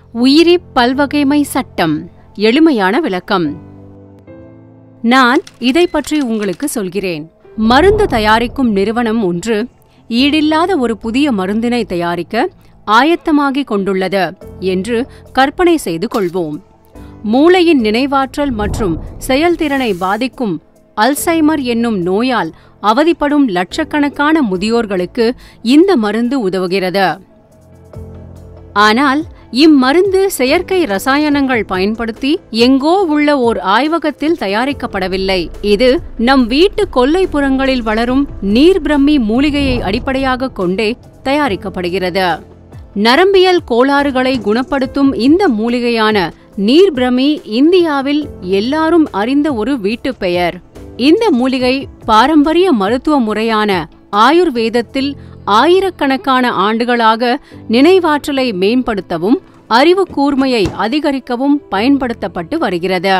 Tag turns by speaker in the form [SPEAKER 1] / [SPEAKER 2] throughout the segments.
[SPEAKER 1] உயிரி பல்வகைமை சட்டம் எளிமையான விளக்கம் நான் இதை பற்றி உங்களுக்கு சொல்கிறேன் மருந்து தயாரிக்கும் நிறுவனம் ஒன்று ஈடில்லாத ஒரு புதிய மருந்தினை தயாரிக்க ஆயத்தமாகிக் கொண்டுள்ளது என்று கற்பனை செய்து கொள்வோம் மூளையின் நினைவாற்றல் மற்றும் செயல்திறனை பாதிக்கும் அல்சைமர் என்னும் நோயால் அவதிப்படும் லட்சக்கணக்கான முதியோர்களுக்கு இந்த மருந்து உதவுகிறது ஆனால் இம்மருந்து செயற்கை ரசாயனங்கள் பயன்படுத்தி எங்கோ உள்ள ஓர் ஆய்வகத்தில் தயாரிக்கப்படவில்லை இது நம் வீட்டு கொல்லைப்புறங்களில் வளரும் நீர்பிரம்மி மூலிகையை அடிப்படையாக கொண்டே தயாரிக்கப்படுகிறது நரம்பியல் கோளாறுகளை குணப்படுத்தும் இந்த மூலிகையான நீர்பிரமி இந்தியாவில் எல்லாரும் அறிந்த ஒரு வீட்டுப் பெயர் இந்த மூலிகை பாரம்பரிய மருத்துவ முறையான ஆயுர்வேதத்தில் ஆயிரக்கணக்கான ஆண்டுகளாக நினைவாற்றலை மேம்படுத்தவும் அறிவு கூர்மையை அதிகரிக்கவும் பயன்படுத்தப்பட்டு வருகிறது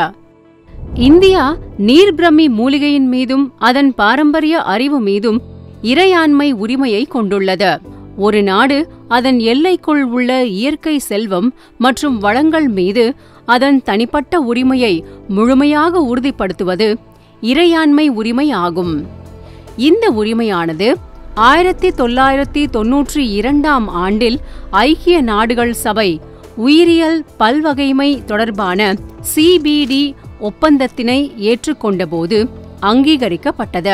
[SPEAKER 1] இந்தியா நீர்பிரமி மூலிகையின் மீதும் அதன் பாரம்பரிய அறிவு மீதும் இறையாண்மை உரிமையை கொண்டுள்ளது ஒரு நாடு அதன் எல்லைக்குள் உள்ள இயற்கை செல்வம் மற்றும் வளங்கள் மீது அதன் தனிப்பட்ட உரிமையை முழுமையாக உறுதிப்படுத்துவது இறையாண்மை உரிமை ஆகும் இந்த உரிமையானது ஆயிரத்தி தொள்ளாயிரத்தி தொன்னூற்றி இரண்டாம் ஆண்டில் ஐக்கிய நாடுகள் சபை உயிரியல் பல்வகைமை தொடர்பான சிபிடி ஒப்பந்தத்தினை ஏற்றுக்கொண்டபோது அங்கீகரிக்கப்பட்டது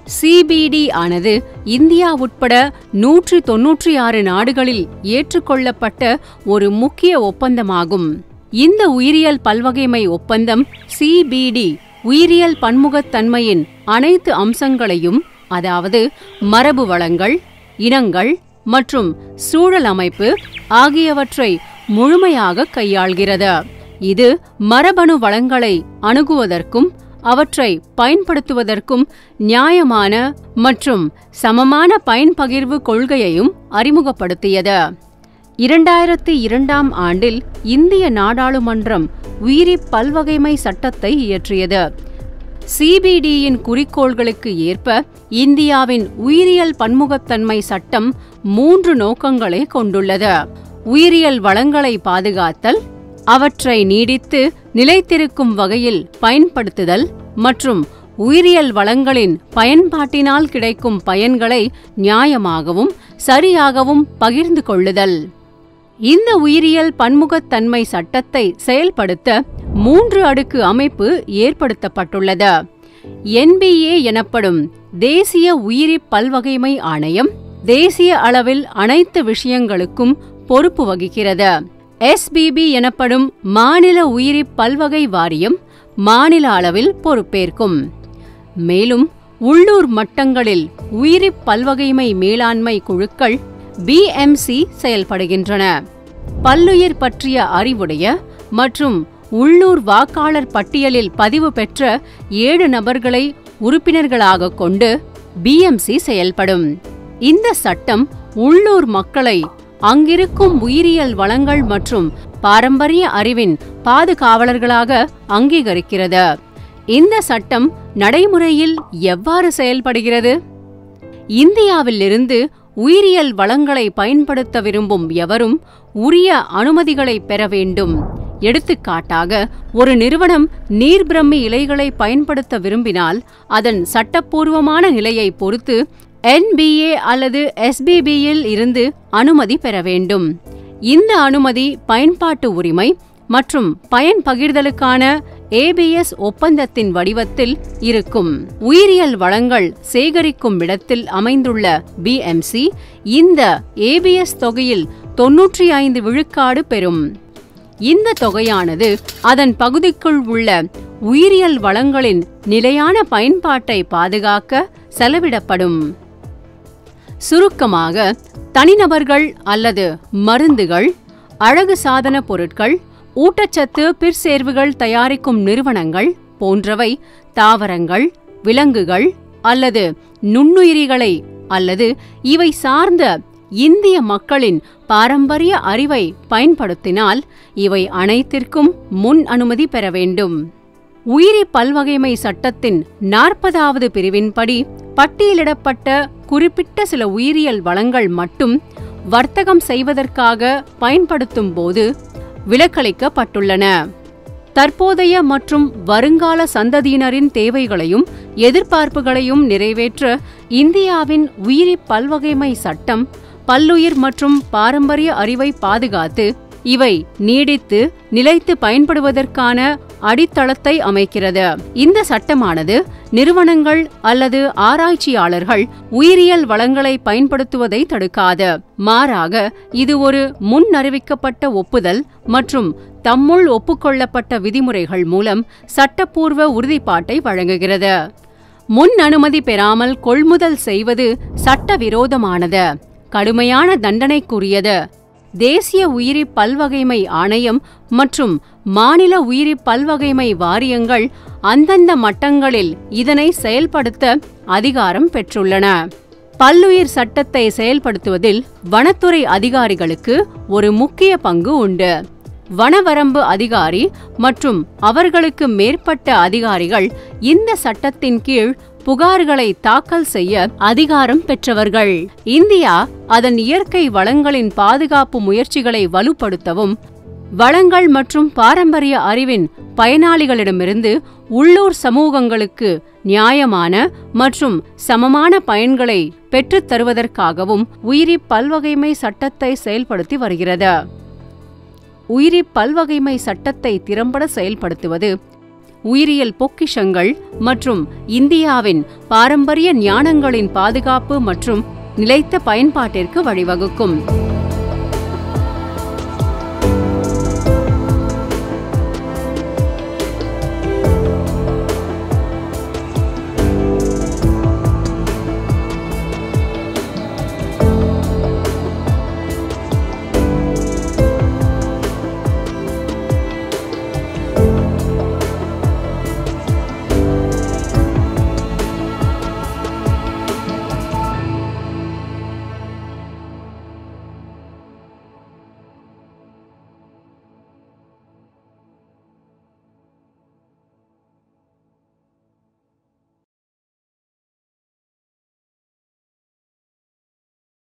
[SPEAKER 1] சிபிடி ஆனது இந்தியா உட்பட நூற்றி தொன்னூற்றி ஆறு நாடுகளில் ஏற்றுக்கொள்ளப்பட்ட ஒரு முக்கிய ஒப்பந்தமாகும் இந்த உயிரியல் பல்வகைமை ஒப்பந்தம் சிபிடி உயிரியல் பன்முகத்தன்மையின் அனைத்து அம்சங்களையும் அதாவது மரபு வளங்கள் இனங்கள் மற்றும் சூழல் அமைப்பு ஆகியவற்றை முழுமையாக கையாள்கிறது இது மரபணு வளங்களை அணுகுவதற்கும் அவற்றை பயன்படுத்துவதற்கும் நியாயமான மற்றும் சமமான பயன்பகிர்வு கொள்கையையும் அறிமுகப்படுத்தியது இரண்டாயிரத்தி இரண்டாம் ஆண்டில் இந்திய நாடாளுமன்றம் உயிரி பல்வகைமை சட்டத்தை இயற்றியது சிபிடியின் குறிக்கோள்களுக்கு ஏற்ப இந்தியாவின் உயிரியல் பன்முகத்தன்மை சட்டம் மூன்று நோக்கங்களை கொண்டுள்ளது உயிரியல் வளங்களை பாதுகாத்தல் அவற்றை நீடித்து நிலைத்திருக்கும் வகையில் பயன்படுத்துதல் மற்றும் உயிரியல் வளங்களின் பயன்பாட்டினால் கிடைக்கும் பயன்களை நியாயமாகவும் சரியாகவும் பகிர்ந்து கொள்ளுதல் இந்த உயிரியல் பன்முகத்தன்மை சட்டத்தை செயல்படுத்த மூன்று அடுக்கு அமைப்பு ஏற்படுத்தப்பட்டுள்ளது என்பிஏ எனப்படும் தேசிய உயிரி பல்வகைமை ஆணையம் தேசிய அளவில் அனைத்து விஷயங்களுக்கும் பொறுப்பு வகிக்கிறது எஸ்பிபி எனப்படும் மாநில உயிரி பல்வகை வாரியம் மாநில அளவில் பொறுப்பேற்கும் மேலும் உள்ளூர் மட்டங்களில் உயிரி பல்வகைமை மேலாண்மை குழுக்கள் பிஎம்சி செயல்படுகின்றன பல்லுயிர் பற்றிய அறிவுடைய மற்றும் உள்ளூர் வாக்காளர் பட்டியலில் பதிவு பெற்ற ஏழு நபர்களை உறுப்பினர்களாக கொண்டு பிஎம்சி செயல்படும் இந்த சட்டம் உள்ளூர் மக்களை அங்கிருக்கும் உயிரியல் வளங்கள் மற்றும் பாரம்பரிய அறிவின் பாதுகாவலர்களாக அங்கீகரிக்கிறது இந்த சட்டம் நடைமுறையில் எவ்வாறு செயல்படுகிறது இந்தியாவிலிருந்து உயிரியல் வளங்களை பயன்படுத்த விரும்பும் எவரும் உரிய அனுமதிகளை பெற வேண்டும் எடுத்துக்காட்டாக ஒரு நிறுவனம் நீர்பிரம்மி இலைகளை பயன்படுத்த விரும்பினால் அதன் சட்டப்பூர்வமான நிலையை பொறுத்து என்பிஏ அல்லது எஸ்பிபியில் இருந்து அனுமதி பெற வேண்டும் இந்த அனுமதி பயன்பாட்டு உரிமை மற்றும் பயன் பகிர்தலுக்கான ஏபிஎஸ் ஒப்பந்தத்தின் வடிவத்தில் இருக்கும் உயிரியல் வளங்கள் சேகரிக்கும் இடத்தில் அமைந்துள்ள பிஎம்சி இந்த ஏபிஎஸ் தொகையில் தொன்னூற்றி ஐந்து விழுக்காடு பெறும் இந்த தொகையானது அதன் பகுதிக்குள் உள்ள உயிரியல் வளங்களின் நிலையான பயன்பாட்டை பாதுகாக்க செலவிடப்படும் சுருக்கமாக தனிநபர்கள் அல்லது மருந்துகள் அழகு சாதன பொருட்கள் ஊட்டச்சத்து பிற்சேர்வுகள் தயாரிக்கும் நிறுவனங்கள் போன்றவை தாவரங்கள் விலங்குகள் அல்லது நுண்ணுயிரிகளை அல்லது இவை சார்ந்த இந்திய மக்களின் பாரம்பரிய அறிவை பயன்படுத்தினால் இவை அனைத்திற்கும் முன் அனுமதி பெற வேண்டும் உயிரி பல்வகைமை சட்டத்தின் நாற்பதாவது பிரிவின்படி பட்டியலிடப்பட்ட குறிப்பிட்ட சில உயிரியல் வளங்கள் மட்டும் வர்த்தகம் செய்வதற்காக பயன்படுத்தும் போது விலக்களிக்கப்பட்டுள்ளன தற்போதைய மற்றும் வருங்கால சந்ததியினரின் தேவைகளையும் எதிர்பார்ப்புகளையும் நிறைவேற்ற இந்தியாவின் உயிரி பல்வகைமை சட்டம் பல்லுயிர் மற்றும் பாரம்பரிய அறிவை பாதுகாத்து இவை நீடித்து நிலைத்து பயன்படுவதற்கான அடித்தளத்தை அமைக்கிறது இந்த சட்டமானது நிறுவனங்கள் அல்லது ஆராய்ச்சியாளர்கள் உயிரியல் வளங்களை பயன்படுத்துவதை தடுக்காது மாறாக இது ஒரு முன்னறிவிக்கப்பட்ட ஒப்புதல் மற்றும் தம்முள் ஒப்புக்கொள்ளப்பட்ட விதிமுறைகள் மூலம் சட்டப்பூர்வ உறுதிப்பாட்டை வழங்குகிறது முன் அனுமதி பெறாமல் கொள்முதல் செய்வது சட்டவிரோதமானது கடுமையான தண்டனைக்குரியது தேசிய உயிரி பல்வகைமை ஆணையம் மற்றும் மாநில உயிரி பல்வகைமை வாரியங்கள் அந்தந்த மட்டங்களில் இதனை செயல்படுத்த அதிகாரம் பெற்றுள்ளன பல்லுயிர் சட்டத்தை செயல்படுத்துவதில் வனத்துறை அதிகாரிகளுக்கு ஒரு முக்கிய பங்கு உண்டு வனவரம்பு அதிகாரி மற்றும் அவர்களுக்கு மேற்பட்ட அதிகாரிகள் இந்த சட்டத்தின் கீழ் புகார்களை தாக்கல் செய்ய அதிகாரம் பெற்றவர்கள் இந்தியா அதன் இயற்கை வளங்களின் பாதுகாப்பு முயற்சிகளை வலுப்படுத்தவும் வளங்கள் மற்றும் பாரம்பரிய அறிவின் பயனாளிகளிடமிருந்து உள்ளூர் சமூகங்களுக்கு நியாயமான மற்றும் சமமான பயன்களை பெற்றுத் தருவதற்காகவும் உயிரி பல்வகைமை சட்டத்தை செயல்படுத்தி வருகிறது உயிரி பல்வகைமை சட்டத்தை திறம்பட செயல்படுத்துவது உயிரியல் பொக்கிஷங்கள் மற்றும் இந்தியாவின் பாரம்பரிய ஞானங்களின் பாதுகாப்பு மற்றும் நிலைத்த பயன்பாட்டிற்கு வழிவகுக்கும்